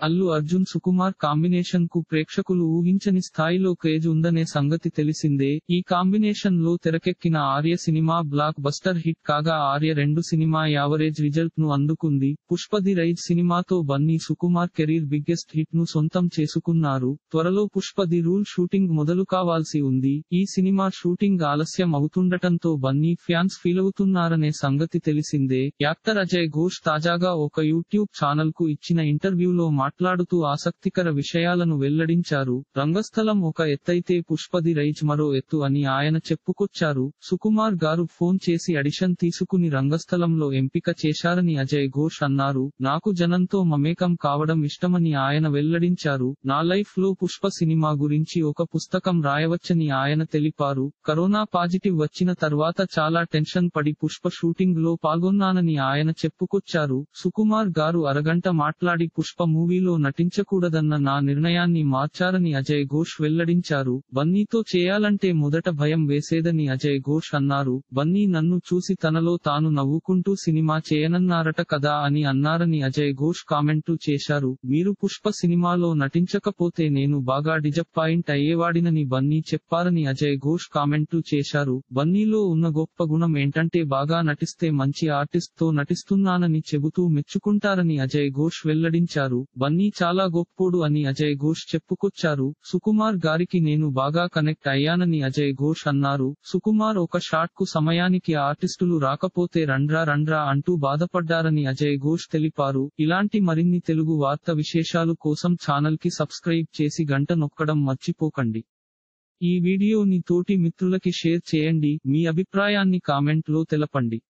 Allu Arjun Sukumar combination కు ప్రేక్షకులు ఊహించని స్థాయిలో క్రేజ్ ఉందనే సంగతి తెలిసిందే ఈ కాంబినేషన్ లో తెరకెక్కిన Arya cinema blockbuster hit కాగా ఆర్య రెండు సినిమా యావరేజ్ రిజల్ట్ ను అందుకుంది పుష్ప ది రైజ్ సినిమాతో Bunny Sukumar career biggest hit ను సొంతం చేసుకున్నారు త్వరలో పుష్ప ది రూల్ షూటింగ్ మొదలు కావాల్సి ఉంది ఈ సినిమా షూటింగ్ ఆలస్యం అవుతుండటంతో బన్నీ ఫ్యాన్స్ ఫీలవుతున్నారనే సంగతి తెలిసిందే యాక్టర్ అజయ్ ఘోష్ తాజాగా ఒక యూట్యూబ్ ఛానల్ కు ఇచ్చిన ఇంటర్వ్యూలో మాట్లాడుతూ ఆసక్తికర విషయాలను వెల్లడించారు రంగస్థలం ఒక ఎత్తైతే పుష్పది రైజ్ మరో ఎత్తు అని ఆయన చెప్పుకొచ్చారు సుకుమార్ గారు ఫోన్ చేసి అడిషన్ తీసుకుని రంగస్థలంలో ఎంపిక చేశారని అజయ్ ఘోష్ అన్నారు నాకు జనంతో మమేకం కావడం ఇష్టమని ఆయన వెల్లడించారు నా లైఫ్ లో పుష్ప సినిమా గురించి ఒక పుస్తకం రాయవచ్చని ఆయన తెలిపారు కరోనా పాజిటివ్ వచ్చిన తర్వాత చాలా టెన్షన్ పడి పుష్ప షూటింగ్ లో పాల్గొన్నానని ఆయన చెప్పుకొచ్చారు సుకుమార్ గారు అరగంట మాట్లాడి పుష్ప మూవీలో నటించకూడదన్న నా నిర్ణయాన్ని మార్చారని అజయ్ ఘోష్ వెల్లడించారు బన్నీతో చేయాలంటే మొదట భయం వేసేదని అజయ్ ఘోష్ అన్నారు బన్నీ నన్ను చూసి తనలో తాను నవ్వుకుంటూ సినిమా చేయనన్నారట కదా అని అన్నారని అజయ్ ఘోష్ కామెంటు చేశారు మీరు పుష్ప సినిమాలో నటించకపోతే నేను బాగా డిజపాయింట్ అయ్యేవాడినని బన్నీ చెప్పారని అజయ్ ఘోష్ కామెంటు చేశారు బన్నీలో ఉన్న గొప్ప గుణం ఏంటంటే బాగా నటిస్తే మంచి ఆర్టిస్ట్ తో నటిస్తున్నానని చెబుతూ మెచ్చుకుంటారని అజయ్ ఘోష్ వెల్లడించారు బన్నీ చాలా గొప్పోడు అని అజయ్ ఘోష్ చెప్పుకొచ్చారు సుకుమార్ గారికి నేను బాగా కనెక్ట్ అయ్యానని అజయ్ ఘోష్ అన్నారు సుకుమార్ ఒక షాట్ కు సమయానికి ఆర్టిస్టులు రాకపోతే రండ్రా రండ్రా అంటూ బాధపడ్డారని అజయ్ ఘోష్ తెలిపారు ఇలాంటి మరిన్ని తెలుగు వార్త విశేషాలు కోసం ఛానల్ కి సబ్స్క్రైబ్ చేసి గంట నొక్కడం మర్చిపోకండి ఈ వీడియోని తోటి మిత్రులకి షేర్ చేయండి మీ అభిప్రాయాన్ని కామెంట్ లో తెలపండి